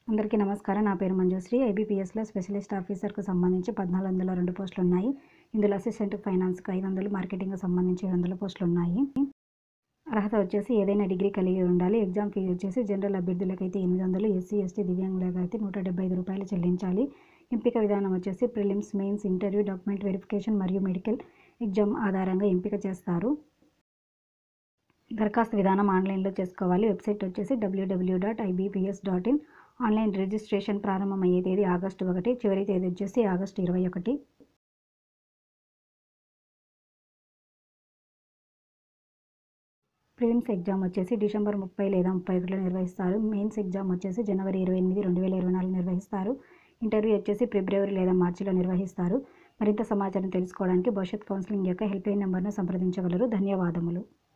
అందరికీ నమస్కారం నా పేరు మంజుశ్రీ ఐబీపీఎస్లో స్పెషలిస్ట్ ఆఫీసర్కు సంబంధించి పద్నాలుగు వందల రెండు పోస్టులు ఉన్నాయి ఇందులో అసిస్టెంట్ ఫైనాన్స్కి ఐదు వందలు మార్కెటింగ్కి సంబంధించి ఏడు వందల పోస్టులు ఉన్నాయి అర్హత వచ్చేసి ఏదైనా డిగ్రీ కలిగి ఉండాలి ఎగ్జామ్ ఫీ వచ్చేసి జనరల్ అభ్యర్థులకైతే ఎనిమిది వందలు ఎస్సీ ఎస్టీ దివ్యాంగులకు అయితే నూట డెబ్బై ఐదు రూపాయలు చెల్లించాలి ఎంపిక విధానం వచ్చేసి prelims mains interview document verification మరియు మెడికల్ ఎగ్జామ్ ఆధారంగా ఎంపిక చేస్తారు దరఖాస్తు విధానం ఆన్లైన్లో చేసుకోవాలి వెబ్సైట్ వచ్చేసి W W dot IBPS dot in online registration ప్రారంభమయ్యే తేదీ ఆగస్టు ఒకటి చివరి తేదీ వచ్చేసి ఆగస్టు ఇరవై ఒకటి ప్రిలిమ్స్ ఎగ్జామ్ వచ్చేసి డిసెంబర్ ముప్పై లేదా ముప్పై ఒకటిలో నిర్వహిస్తారు మెయిన్స్ ఎగ్జామ్ వచ్చేసి జనవరి ఇరవై ఎనిమిది రెండు వేల ఇరవై నాలుగు నిర్వహిస్తారు ఇంటర్వ్యూ వచ్చేసి ఫిబ్రవరి లేదా మార్చిలో నిర్వహిస్తారు మరింత సమాచారం తెలుసుకోవడానికి భవిష్యత్ కౌన్సిలింగ్ యొక్క హెల్ప్ లైన్ నెంబర్ను సంప్రదించగలరు ధన్యవాదములు